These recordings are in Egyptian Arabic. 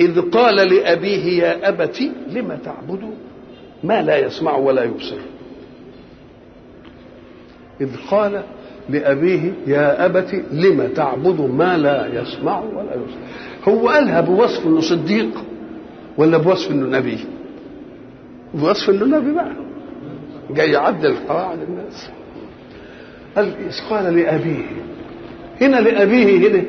إذ قال لأبيه يا أبت لم تعبد ما لا يسمع ولا يبصر إذ قال لأبيه يا أبت لم تعبد ما لا يسمع ولا يبصر هو قالها بوصف انه صديق ولا بوصف انه نبي بوصف انه نبي بقى جاي يعدل قواعد الناس قال إذ قال لأبيه هنا لأبيه هنا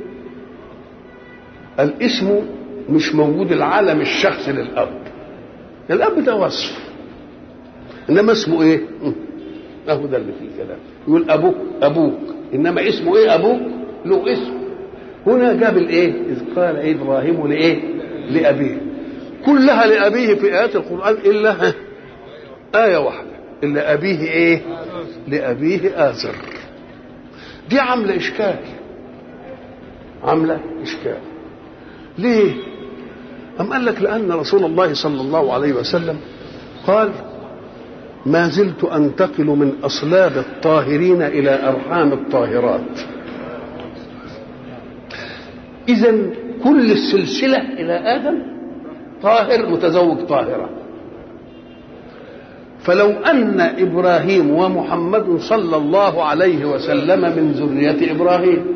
الاسم مش موجود العالم الشخصي للأب الأب ده وصف إنما اسمه إيه؟ أهو ده اللي فيه كلام يقول أبوك أبوك إنما اسمه إيه أبوك؟ له اسم هنا جاب الإيه؟ إذ قال إبراهيم لإيه؟ لأبيه كلها لأبيه في آيات القرآن إلا آية واحدة إلا أبيه إيه؟ لأبيه آزر دي عاملة إشكال عاملة إشكال ليه؟ أم قال لك لأن رسول الله صلى الله عليه وسلم قال ما زلت أنتقل من أصلاب الطاهرين إلى أرحام الطاهرات إذا كل السلسلة إلى آدم طاهر متزوج طاهرة فلو أن إبراهيم ومحمد صلى الله عليه وسلم من ذرية إبراهيم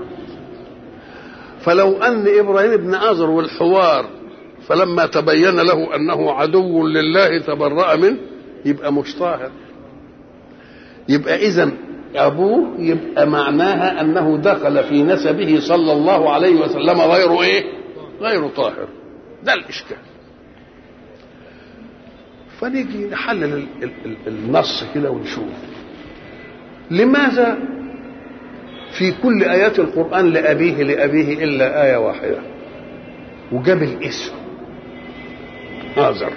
فلو أن إبراهيم بن آزر والحوار فلما تبين له أنه عدو لله تبرأ منه يبقى مش طاهر يبقى إذا أبوه يبقى معناها أنه دخل في نسبه صلى الله عليه وسلم غير إيه؟ غير طاهر ده الإشكال فنيجي نحلل النص كده ونشوف لماذا في كل آيات القرآن لأبيه لأبيه إلا آية واحدة وجاب الاسم آزر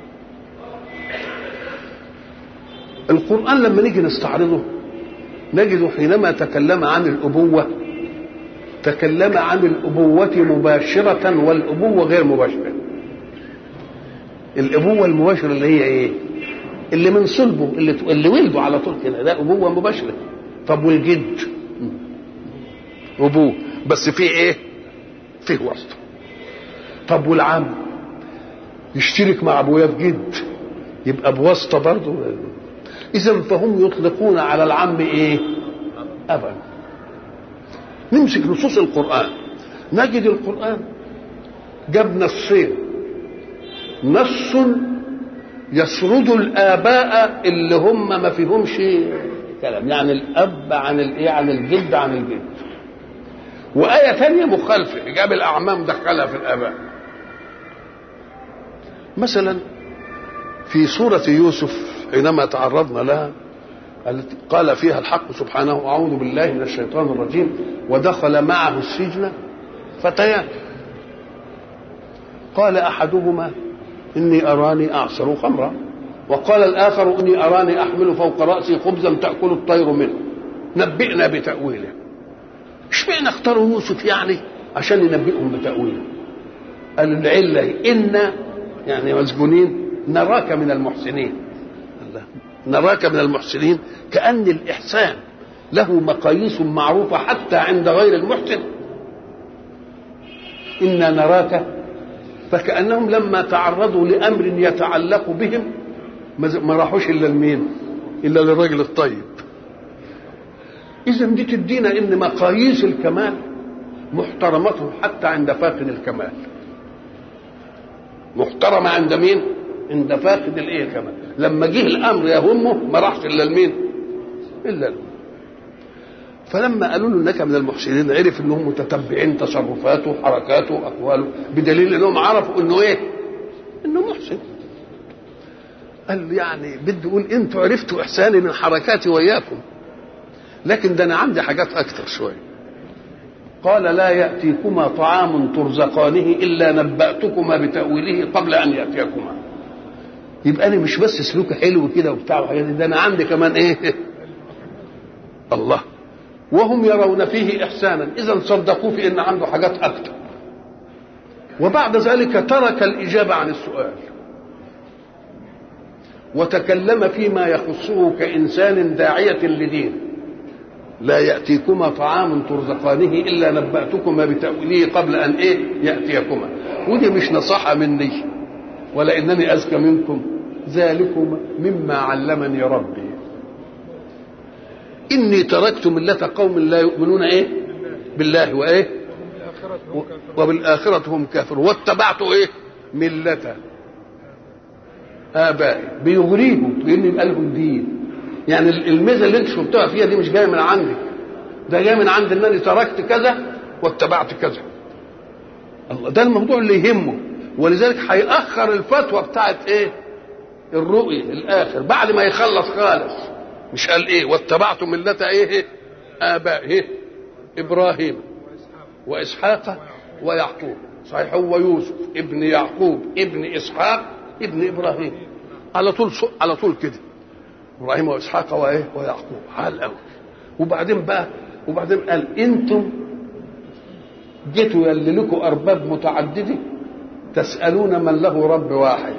القرآن لما نيجي نستعرضه نجد حينما تكلم عن الأبوة تكلم عن الأبوة مباشرة والأبوة غير مباشرة الأبوة المباشرة اللي هي إيه؟ اللي من صلبه اللي اللي ولده على طول كده ده أبوة مباشرة طب والجد أبوه بس فيه إيه؟ فيه واسطة طب والعم يشترك مع أبويا في جد يبقى بواسطة برضه إذا فهم يطلقون على العم إيه؟ أبا نمسك نصوص القرآن نجد القرآن جاب نصين نص يسرد الآباء اللي هم ما فيهمش كلام يعني الأب عن الإيه عن الجد عن الجد وآية ثانية مخالفة جاب الأعمام دخلها في الآباء مثلا في سورة يوسف حينما تعرضنا لها قال فيها الحق سبحانه أعوذ بالله من الشيطان الرجيم ودخل معه السجن فتيان قال أحدهما إني أراني أعصر خمرا وقال الآخر إني أراني أحمل فوق رأسي خبزا تأكل الطير منه نبئنا بتأويله اشمعنى اختاروا يوسف يعني عشان ينبئهم بتأويله قال العلة إن يعني مسجونين نراك من المحسنين الله نراك من المحسنين كأن الإحسان له مقاييس معروفة حتى عند غير المحسن إنا نراك فكأنهم لما تعرضوا لأمر يتعلق بهم ما راحوش إلا لمين إلا للرجل الطيب إذا دي تدينا إن مقاييس الكمال محترمة حتى عند فاقد الكمال محترمة عند مين؟ عند فاقد الايه كمان لما جه الامر يهمه ما راحش الا لمين؟ الا له فلما قالوا له انك من المحسنين عرف انهم متتبعين تصرفاته حركاته اقواله بدليل انهم عرفوا انه ايه؟ انه محسن قال يعني بدي اقول انتوا عرفتوا احساني من حركاتي وياكم لكن ده انا عندي حاجات اكتر شويه قال لا ياتيكما طعام ترزقانه الا نباتكما بتاويله قبل ان ياتيكما يبقى انا مش بس سلوكي حلو كده وبتاع وحاجات ده انا عندي كمان ايه الله وهم يرون فيه احسانا اذا صدقوه في ان عنده حاجات اكتر وبعد ذلك ترك الاجابه عن السؤال وتكلم فيما يخصه كانسان داعيه لدين لا ياتيكما طعام ترزقانه الا نباتكما بتاويله قبل ان ايه ياتيكما ودي مش نصيحة مني ولا إنني أذكى منكم ذلكم مما علمني ربي إني تركت ملة قوم لا يؤمنون إيه بالله وإيه وبالآخرة هم كافرون واتبعت إيه ملة آبائي بيغريهم لأن يبقى لهم دين يعني الميزة اللي أنت شفتها فيها دي مش جاية من عندك ده جاي من عند إنني تركت كذا واتبعت كذا الله ده الموضوع اللي يهمه ولذلك هيأخر الفتوى بتاعت ايه الرؤية الاخر بعد ما يخلص خالص مش قال ايه واتبعت ملة ايه ابائه ابراهيم واسحاق ويعقوب صحيح هو يوسف ابن يعقوب ابن اسحاق ابن ابراهيم على طول على طول كده ابراهيم واسحاق وايه ويعقوب حال قوي وبعدين بقى وبعدين قال انتم جيتوا يلي لكم ارباب متعدده تسالون من له رب واحد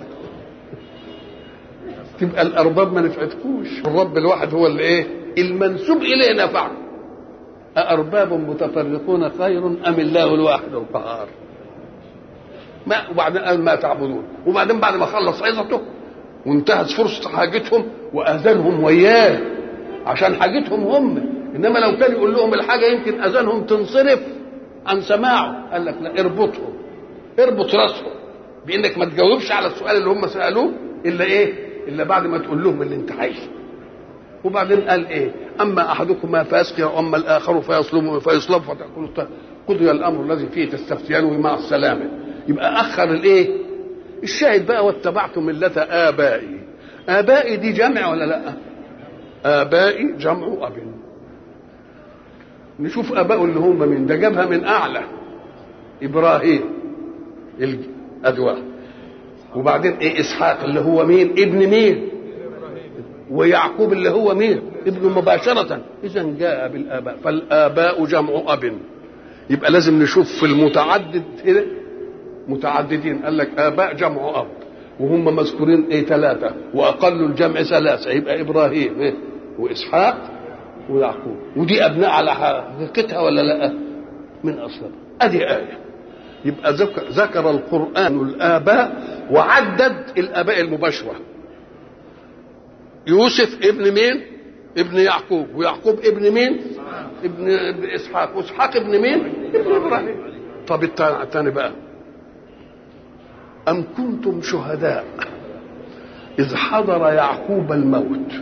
تبقى الارباب ما نفعتكوش الرب الواحد هو اللي ايه المنسوب اليه نفعكم أأرباب متفرقون خير أم الله الواحد القهار ما وبعدين قال ما تعبدون وبعدين بعد ما خلص عظته وانتهت فرصة حاجتهم وأذانهم وياه عشان حاجتهم هم إنما لو كان يقول لهم الحاجة يمكن أذانهم تنصرف عن سماعه قال لك لا اربطهم اربط راسهم بانك ما تجاوبش على السؤال اللي هم سالوه الا ايه الا بعد ما تقول لهم اللي انت عايزه وبعدين قال ايه اما احدكما فيسقي واما الاخر فيصلب فيصلب فتاكل قضي الامر الذي فيه تستفتيان مع السلامه يبقى اخر الايه الشاهد بقى واتبعت مله ابائي ابائي دي جمع ولا لا ابائي جمع اب نشوف ابائه اللي هم مين ده جابها من اعلى ابراهيم الادواء وبعدين ايه اسحاق اللي هو مين ابن مين ويعقوب اللي هو مين ابن مباشرة إذا جاء بالآباء فالآباء جمع أب يبقى لازم نشوف في المتعدد هنا متعددين قال لك آباء جمع أب وهم مذكورين ايه ثلاثة وأقل الجمع ثلاثة يبقى إبراهيم إيه؟ وإسحاق ويعقوب ودي أبناء على حقيقتها ولا لا من أصلها أدي آية يبقى ذكر, ذكر القرآن الآباء وعدد الآباء المباشرة يوسف ابن مين ابن يعقوب ويعقوب ابن مين ابن, ابن اسحاق واسحاق ابن مين ابن ابراهيم طب الثاني بقى ام كنتم شهداء اذ حضر يعقوب الموت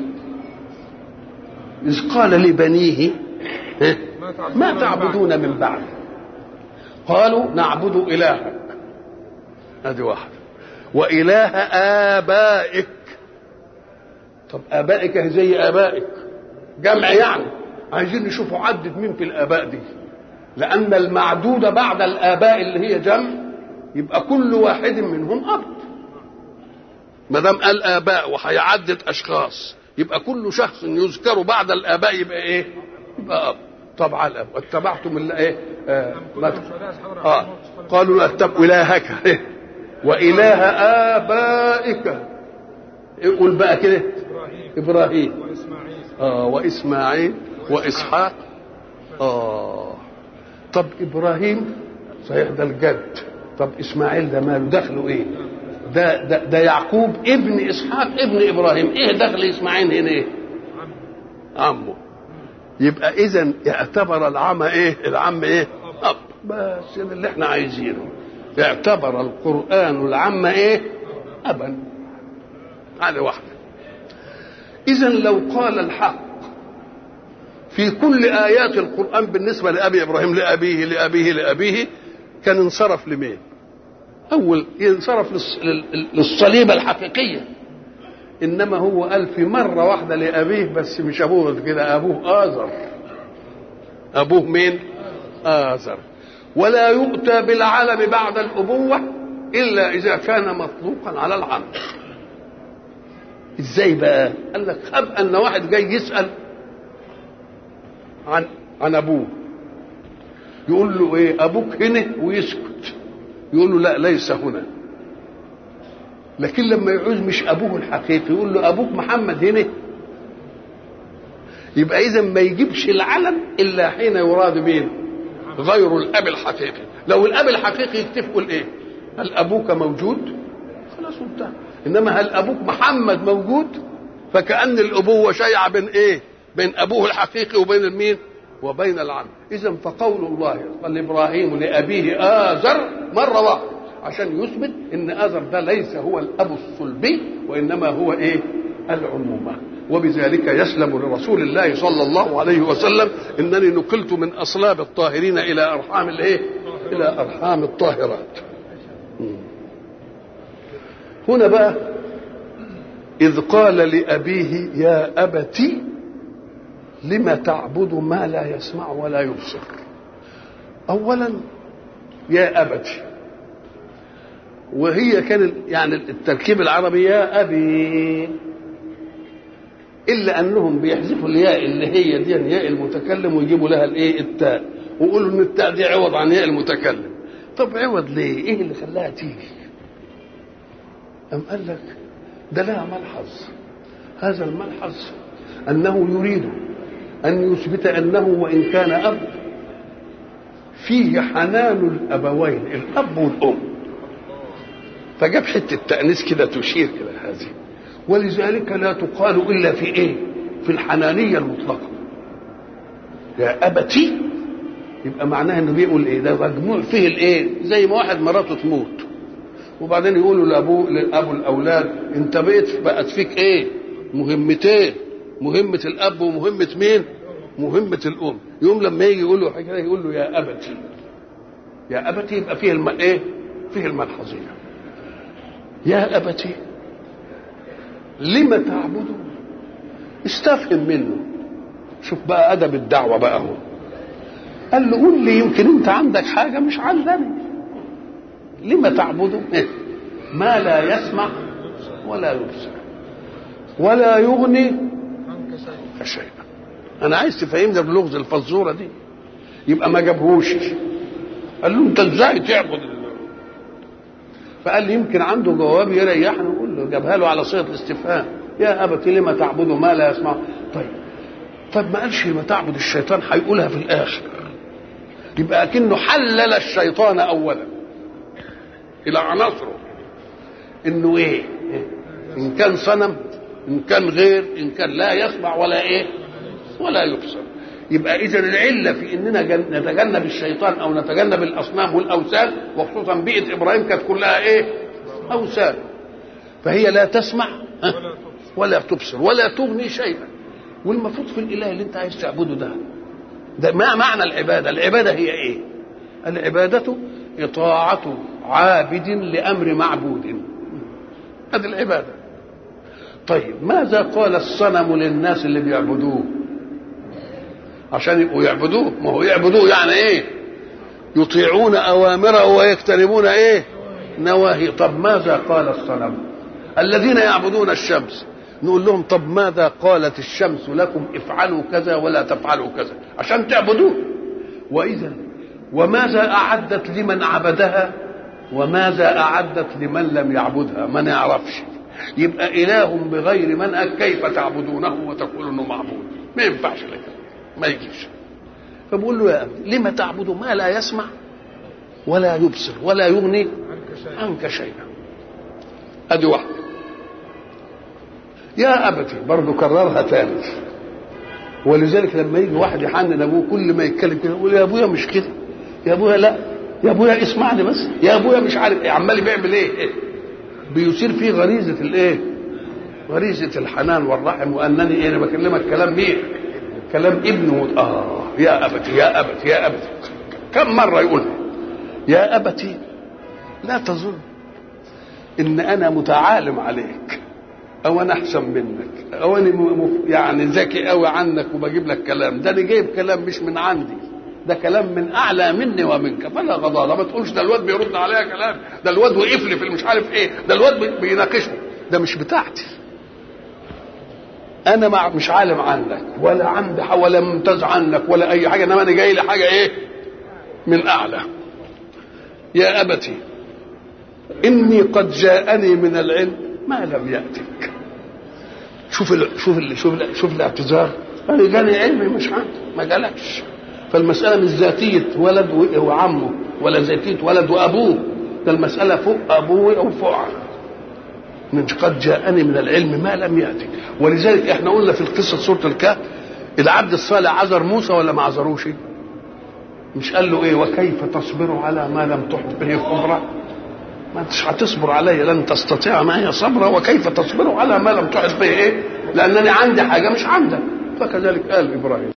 اذ قال لبنيه ما تعبدون من بعد قالوا نعبد الهك هذه واحده واله ابائك طب ابائك زي ابائك جمع يعني عايزين نشوفوا عدد مين في الاباء دي لان المعدود بعد الاباء اللي هي جمع يبقى كل واحد منهم اب ما دام قال اباء وهيعدد اشخاص يبقى كل شخص يذكر بعد الاباء يبقى ايه يبقى اب طبعا الاب واتبعتم اللي ايه آه, آه قالوا لا اتبعوا الهك واله ابائك قول بقى كده ابراهيم واسماعيل اه واسماعيل واسحاق اه طب ابراهيم صحيح ده الجد طب اسماعيل ده ماله دخله ايه ده ده, ده يعقوب ابن اسحاق ابن ابراهيم ايه دخل اسماعيل هنا ايه عمه يبقى اذا يعتبر العم ايه العم ايه اب بس ده اللي احنا عايزينه اعتبر القران العم ايه ابا على واحده اذا لو قال الحق في كل ايات القران بالنسبه لابي ابراهيم لابيه لابيه لابيه كان انصرف لمين اول ينصرف للص- لل- للصليبه الحقيقيه انما هو قال في مره واحده لابيه بس مش ابوه كده ابوه ازر ابوه مين ازر ولا يؤتى بالعلم بعد الابوه الا اذا كان مطلوقا على العم ازاي بقى قال لك خب ان واحد جاي يسال عن عن ابوه يقول له ايه ابوك هنا ويسكت يقول له لا ليس هنا لكن لما يعوز مش ابوه الحقيقي يقول له ابوك محمد هنا يبقى اذا ما يجيبش العلم الا حين يراد مين غير الاب الحقيقي لو الاب الحقيقي يكتب يقول ايه هل ابوك موجود خلاص انتهى انما هل ابوك محمد موجود فكأن الابوه شيعه بين ايه بين ابوه الحقيقي وبين المين وبين العم اذا فقول الله قال ابراهيم لابيه ازر مره واحده عشان يثبت ان ازر ده ليس هو الاب الصلبي وانما هو ايه العمومه وبذلك يسلم لرسول الله صلى الله عليه وسلم انني نقلت من اصلاب الطاهرين الى ارحام الايه الى ارحام الطاهرات هنا بقى اذ قال لابيه يا ابت لم تعبد ما لا يسمع ولا يبصر اولا يا ابت وهي كان يعني التركيب العربي يا ابي الا انهم بيحذفوا الياء اللي هي دي ياء المتكلم ويجيبوا لها الايه التاء ويقولوا ان التاء دي عوض عن ياء المتكلم طب عوض ليه ايه اللي خلاها تيجي أم قال لك ده لها ملحظ هذا الملحظ أنه يريد أن يثبت أنه وإن كان أب فيه حنان الأبوين الأب والأم فجاب حتة تأنيث كده تشير إلى هذه ولذلك لا تقال إلا في إيه؟ في الحنانية المطلقة يا أبتي يبقى معناها انه بيقول ايه ده مجموع فيه الايه زي ما واحد مراته تموت وبعدين يقولوا لابوه لابو الاولاد انت بقيت بقت فيك ايه مهمتين مهمه الاب ومهمه مين مهمه الام يوم لما يجي يقول له حاجه يقول له يا ابتي يا ابتي يبقى فيه الم... ايه فيه الملحظيه يا ابتي لم تعبد استفهم منه شوف بقى ادب الدعوه بقى هو قال له قول لي يمكن انت عندك حاجه مش عندني لما تعبد ما لا يسمع ولا يبصر ولا يغني شيئا انا عايز تفهمني بلغز الفزوره دي يبقى ما جابهوش قال له انت ازاي تعبد فقال لي يمكن عنده جواب يريحني ويقول له جابها له على صيغه الاستفهام يا ابت لما تعبد ما لا يسمع طيب طب ما قالش لما تعبد الشيطان هيقولها في الاخر يبقى اكنه حلل الشيطان اولا الى عناصره انه ايه ان كان صنم ان كان غير ان كان لا يسمع ولا ايه ولا يبصر يبقى اذا العله في اننا نتجنب الشيطان او نتجنب الاصنام والاوثان وخصوصا بيئه ابراهيم كانت كلها ايه اوثان فهي لا تسمع ولا تبصر ولا تغني شيئا والمفروض في الاله اللي انت عايز تعبده ده ده ما معنى العباده العباده هي ايه العباده اطاعه عابد لامر معبود هذه العباده طيب ماذا قال الصنم للناس اللي بيعبدوه عشان يبقوا يعبدوه ما هو يعبدوه يعني ايه يطيعون اوامره ويجتنبون ايه نواهي طب ماذا قال الصنم الذين يعبدون الشمس نقول لهم طب ماذا قالت الشمس لكم افعلوا كذا ولا تفعلوا كذا عشان تعبدوه واذا وماذا اعدت لمن عبدها وماذا اعدت لمن لم يعبدها ما نعرفش يبقى اله بغير منهج كيف تعبدونه وتقول انه معبود ما ينفعش لك ما يجيش فبقول له يا أبي لما تعبد ما لا يسمع ولا يبصر ولا يغني عنك شيئا ادي واحده يا ابتي برضه كررها ثالث ولذلك لما يجي واحد يحنن ابوه كل ما يتكلم كده يقول يا ابويا مش كده يا ابويا لا يا ابويا اسمعني بس يا ابويا مش عارف ايه عمال بيعمل ايه, إيه؟ بيثير فيه غريزه الايه غريزه الحنان والرحم وانني ايه انا بكلمك كلام مين كلام ابنه اه يا ابتي يا ابتي يا ابتي كم مره يقول يا ابتي لا تظن ان انا متعالم عليك او انا احسن منك او انا يعني ذكي قوي عنك وبجيب لك كلام ده انا جايب كلام مش من عندي ده كلام من اعلى مني ومنك فلا غضاضه ما تقولش ده الواد بيرد عليا كلام ده الواد وقف لي في مش عارف ايه ده الواد بيناقشني ده مش بتاعتي انا مع مش عالم عنك ولا عندي ولا ممتاز عنك ولا اي حاجه انما انا جاي لي حاجه ايه من اعلى يا ابتي اني قد جاءني من العلم ما لم ياتك شوف ال شوف ال شوف ال شوف الاعتذار انا جاني علمي مش عندي ما جالكش فالمساله مش ذاتيه ولد وعمه ولا ذاتيه ولد وابوه ده المساله فوق ابوي او فوق من قد جاءني من العلم ما لم ياتك ولذلك احنا قلنا في القصه سوره الكهف العبد الصالح عذر موسى ولا ما عذروش مش قال له ايه وكيف تصبر على ما لم تحط به خبره ما انتش هتصبر علي لن تستطيع معي صبرا وكيف تصبر على ما لم تحط به ايه لانني عندي حاجه مش عندك فكذلك قال ابراهيم